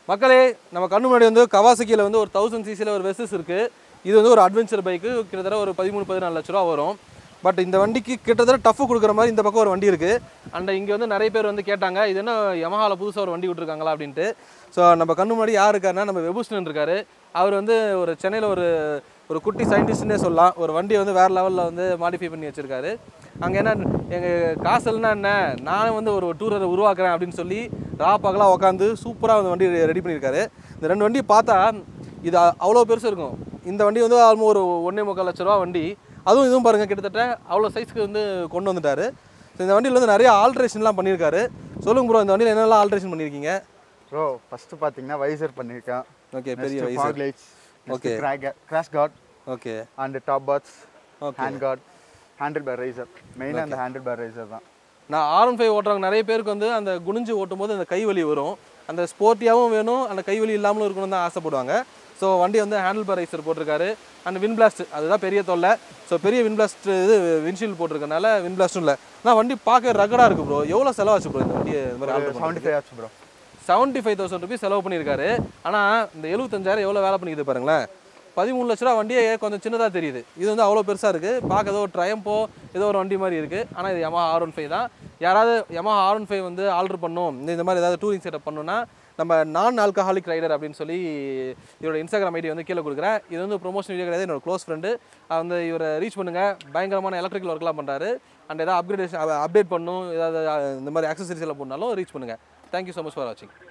மக்களே நம்ம கண்ணு முன்னாடி வந்து கவாசக்கியில் வந்து ஒரு தௌசண்ட் சிசியில் ஒரு வெசஸ் இருக்குது இது வந்து ஒரு அட்வென்ச்சர் பைக்கு கிட்டத்தட்ட ஒரு பதிமூணு பதினாலு லட்ச ரூபா வரும் பட் இந்த வண்டிக்கு கிட்டத்தட்ட டஃப் கொடுக்குற மாதிரி இந்த பக்கம் ஒரு வண்டி இருக்குது அண்ட் இங்கே வந்து நிறைய பேர் வந்து கேட்டாங்க இது என்ன யமஹாவில் புதுசாக ஒரு வண்டி விட்ருக்காங்களா அப்படின்ட்டு ஸோ நம்ம கண்ணு முன்னாடி யார் இருக்காருன்னா நம்ம வெபுஸ்டன் இருக்காரு அவர் வந்து ஒரு சென்னையில் ஒரு ஒரு குட்டி சயின்டிஸ்ட்னே சொல்லலாம் ஒரு வண்டியை வந்து வேறு லெவலில் வந்து மாடிஃபை பண்ணி வச்சுருக்காரு அங்கே என்ன எங்கள் காசு இல்லைன்னா என்ன நானும் வந்து ஒரு டூரரை உருவாக்குறேன் அப்படின்னு சொல்லி ரா பகலாக உட்காந்து சூப்பராக அந்த வண்டி ரெடி பண்ணியிருக்காரு இந்த ரெண்டு வண்டி பார்த்தா இது அ- அவ்வளோ பெருசு இருக்கும் இந்த வண்டி வந்து ஆல்மோ ஒரு ஒன்றே முக்கால் லட்ச ரூபா வண்டி அதுவும் இதுவும் பாருங்கள் கிட்டத்தட்ட அவ்வளோ சைஸ்க்கு வந்து கொண்டு வந்துட்டாரு ஸோ இந்த வண்டியில் வந்து நிறைய ஆல்ட்ரேஷன்லாம் பண்ணியிருக்காரு சொல்லுங்க ப்ரோ இந்த வண்டியில் என்னெல்லாம் ஆல்ட்ரேஷன் பண்ணியிருக்கீங்க ப்ரோ ஃபஸ்ட்டு பார்த்தீங்கன்னா வைசர் பண்ணியிருக்கேன் ஓகே பெரிய நெக்ஸ்ட் வயசு fog lights Okay. Okay crash guard okay and top parts Okay. Hand guard handle bar riser மெயினாக அந்த ஹேண்டில் பேர் ரைசர் தான் நான் ஆர் ஒன் ஃபைவ் ஓட்டுறவங்க நிறைய பேருக்கு வந்து அந்த குனிஞ்சு ஓட்டும் போது அந்த கைவலி வரும் அந்த ஸ்போர்ட்டியாகவும் வேணும் அந்த கைவலி இல்லாமலும் இருக்கணும் தான் ஆசைப்படுவாங்க ஸோ வண்டி வந்து ஹேண்டில் பார் ரைசர் போட்டிருக்காரு அண்ட் வின் பிளாஸ்ட் அதுதான் பெரிய தொல்லை ஸோ பெரிய வின் பிளாஸ்ட் இது வின்ஷீல்டு போட்டிருக்கனால வின் பிளாஸ்ட்டும் இல்லை ஆனால் வண்டி பார்க்க ரகடாக இருக்கு ப்ரோ எவ்வளோ செலவாச்சு ப்ரோ இந்த வண்டியை இந்த மாதிரி ஆல்ட்ரு செவன்ட்டி ஃபைவ் ஆச்சு bro seventy five thousand rupees செலவு பண்ணியிருக்காரு ஆனால் இந்த எழுபத்தஞ்சாயிரம் எவ்வளோ வேலை பண்ணிக்குது பாருங்களேன் பதிமூணு லட்ச ரூபா வண்டியே கொஞ்சம் சின்னதாக தெரியுது இது வந்து அவ்வளோ பெருசாக இருக்குது பார்க்க ஏதோ ஒரு ட்ரையம்போ ஏதோ ஒரு வண்டி மாதிரி இருக்குது ஆனால் இது Yamaha ஆர் ஒன் ஃபைவ் தான் யாராவது Yamaha ஆர் ஒன் ஃபைவ் வந்து ஆர்டர் பண்ணணும் இந்த இந்த மாதிரி ஏதாவது டூரிங் செட்டப் பண்ணணும்னா நம்ம நான் ஆல்கஹாலிக் ரைடர் அப்படின்னு சொல்லி இவரோட இன்ஸ்டாகிராம் ஐடி வந்து கீழே கொடுக்குறேன் இது வந்து ப்ரொமோஷன் வீடியோ கிடையாது என்னோட க்ளோஸ் ஃப்ரெண்டு வந்து இவரை ரீச் பண்ணுங்கள் பயங்கரமான எலக்ட்ரிக்கல் ஒர்க்லாம் பண்ணுறாரு அண்ட் ஏதாவது அப்கிரேடேஷன் அப்டேட் பண்ணணும் ஏதாவது அஹ், இந்த மாதிரி ஆக்சசரிஸ் எல்லாம் போடனாலும் ரீச் பண்ணுங்கள் தேங்க்யூ ஸோ மச் ஃபார் வாட்சிங்